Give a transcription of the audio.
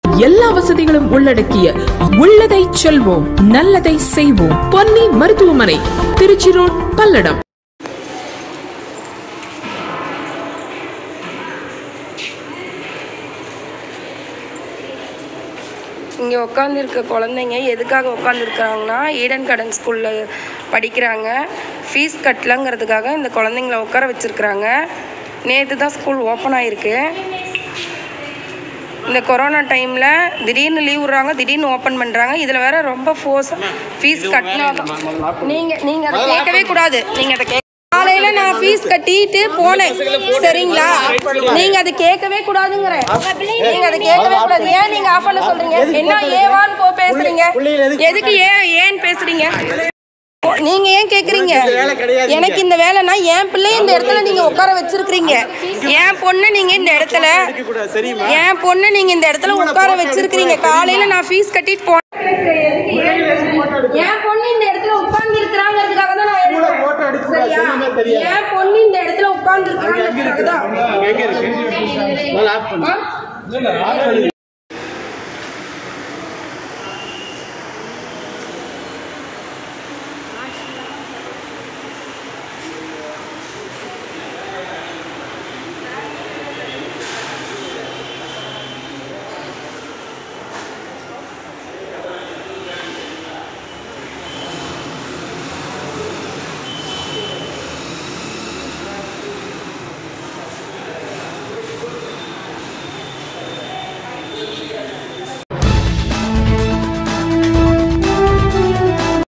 எல்லா வசதிகளும் உள்ளடக்கிய உள்ளதை செல்வோம் நல்லதை செய்வோம் பொன்னி மருத்துவமனை திருச்சி ரோட் பல்லடம் இங்கே உட்காந்துருக்க குழந்தைங்க எதுக்காக உட்காந்துருக்குறாங்கன்னா ஈடன் கார்டன் ஸ்கூலில் படிக்கிறாங்க ஃபீஸ் கட்டலங்கிறதுக்காக இந்த குழந்தைங்கள உட்கார வச்சுருக்குறாங்க நேற்று தான் ஸ்கூல் ஓப்பன் ஆகிருக்கு இந்த கொரோனா டைமில் திடீர்னு லீவ் விட்றாங்க திடீர்னு ஓப்பன் பண்ணுறாங்க இதில் வேற ரொம்ப ஃபோர்ஸ் ஃபீஸ் கட்டினா நீங்கள் நீங்கள் அதை கேட்கவே கூடாது நீங்கள் அதை கேட்க காலையில நான் ஃபீஸ் கட்டிட்டு போனேன் சரிங்களா நீங்க அதை கேட்கவே கூடாதுங்கிறேன் நீங்க அதை கேட்கவே கூடாது ஏன் நீங்க ஆஃப் பண்ண சொல்றீங்க என்ன ஏவான்னு போ பேசுறீங்க எதுக்கு ஏன் ஏன் பேசுறீங்க ஓ, நீங்க ஏன் கேக்குறீங்க எனக்கு இந்த வேலைனா என் பிள்ளைய இந்த இடத்துல நீங்க உட்கார வச்சிருக்கீங்க என் பொண்ணு நீங்க இந்த இடத்துல என் பொண்ணு நீங்க இந்த இடத்துல உட்கார வச்சிருக்கீங்க காலையில நான் ஃபீஸ் கட்டிட்டு போனேன் என் பொண்ணு இந்த இடத்துல உட்கார்ந்து இருக்கிறாங்கிறதுக்காக தான் நான் எடுத்தேன். சரியா என் பொண்ணு இந்த இடத்துல உட்கார்ந்து இருக்கிறாங்கிறதுக்காக தான் ஆ?